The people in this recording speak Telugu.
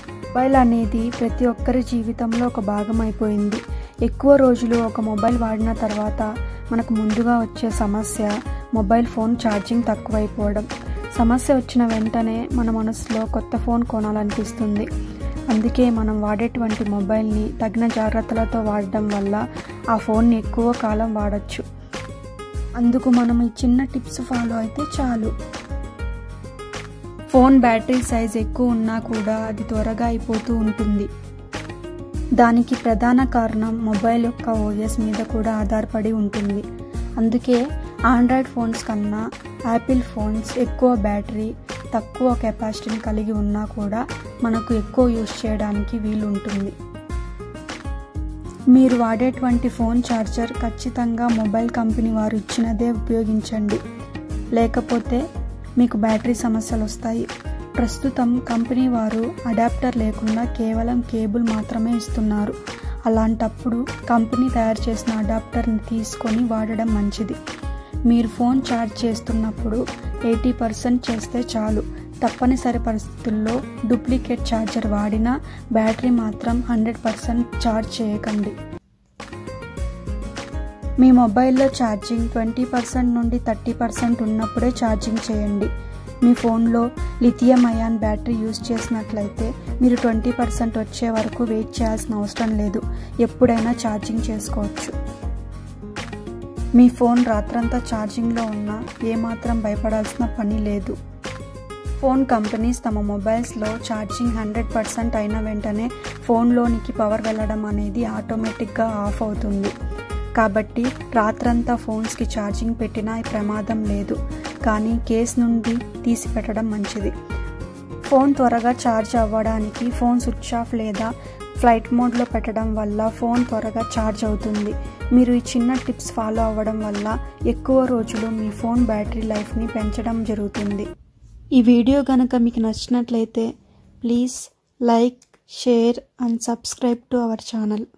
మొబైల్ అనేది ప్రతి ఒక్కరి జీవితంలో ఒక భాగం అయిపోయింది ఎక్కువ రోజులు ఒక మొబైల్ వాడిన తర్వాత మనకు ముందుగా వచ్చే సమస్య మొబైల్ ఫోన్ ఛార్జింగ్ తక్కువైపోవడం సమస్య వచ్చిన వెంటనే మన మనసులో కొత్త ఫోన్ కొనాలనిపిస్తుంది అందుకే మనం వాడేటువంటి మొబైల్ని తగిన జాగ్రత్తలతో వాడడం వల్ల ఆ ఫోన్ని ఎక్కువ కాలం వాడచ్చు అందుకు మనం ఈ చిన్న టిప్స్ ఫాలో అయితే చాలు ఫోన్ బ్యాటరీ సైజ్ ఎక్కువ ఉన్నా కూడా అది త్వరగా అయిపోతూ ఉంటుంది దానికి ప్రధాన కారణం మొబైల్ యొక్క ఓఎస్ మీద కూడా ఆధారపడి ఉంటుంది అందుకే ఆండ్రాయిడ్ ఫోన్స్ కన్నా యాపిల్ ఫోన్స్ ఎక్కువ బ్యాటరీ తక్కువ కెపాసిటీని కలిగి ఉన్నా కూడా మనకు ఎక్కువ యూస్ చేయడానికి వీలు ఉంటుంది మీరు వాడేటువంటి ఫోన్ ఛార్జర్ ఖచ్చితంగా మొబైల్ కంపెనీ వారు ఇచ్చినదే ఉపయోగించండి లేకపోతే మీకు బ్యాటరీ సమస్యలు వస్తాయి ప్రస్తుతం కంపెనీ వారు అడాప్టర్ లేకుండా కేవలం కేబుల్ మాత్రమే ఇస్తున్నారు అలాంటప్పుడు కంపెనీ తయారు చేసిన అడాప్టర్ని తీసుకొని వాడడం మంచిది మీరు ఫోన్ ఛార్జ్ చేస్తున్నప్పుడు ఎయిటీ పర్సెంట్ చేస్తే చాలు తప్పనిసరి పరిస్థితుల్లో డూప్లికేట్ ఛార్జర్ వాడినా బ్యాటరీ మాత్రం హండ్రెడ్ పర్సెంట్ ఛార్జ్ చేయకండి మీ మొబైల్లో ఛార్జింగ్ ట్వంటీ పర్సెంట్ నుండి థర్టీ పర్సెంట్ ఉన్నప్పుడే ఛార్జింగ్ చేయండి మీ ఫోన్లో లిథియం అయాన్ బ్యాటరీ యూజ్ చేసినట్లయితే మీరు ట్వంటీ పర్సెంట్ వచ్చే వరకు వెయిట్ చేయాల్సిన అవసరం లేదు ఎప్పుడైనా ఛార్జింగ్ చేసుకోవచ్చు మీ ఫోన్ రాత్రంతా ఛార్జింగ్లో ఉన్నా ఏమాత్రం భయపడాల్సిన పని లేదు ఫోన్ కంపెనీస్ తమ మొబైల్స్లో ఛార్జింగ్ హండ్రెడ్ పర్సెంట్ అయిన వెంటనే ఫోన్లోనికి పవర్ వెళ్ళడం అనేది ఆటోమేటిక్గా ఆఫ్ అవుతుంది కాబట్టి రాత్రంతా ఫోన్స్కి ఛార్జింగ్ పెట్టినా ప్రమాదం లేదు కానీ కేస్ నుండి తీసి పెట్టడం మంచిది ఫోన్ త్వరగా ఛార్జ్ అవ్వడానికి ఫోన్ స్విచ్ ఆఫ్ లేదా ఫ్లైట్ మోడ్లో పెట్టడం వల్ల ఫోన్ త్వరగా ఛార్జ్ అవుతుంది మీరు ఈ చిన్న టిప్స్ ఫాలో అవ్వడం వల్ల ఎక్కువ రోజులు మీ ఫోన్ బ్యాటరీ లైఫ్ని పెంచడం జరుగుతుంది ఈ వీడియో కనుక మీకు నచ్చినట్లయితే please like share and subscribe to our channel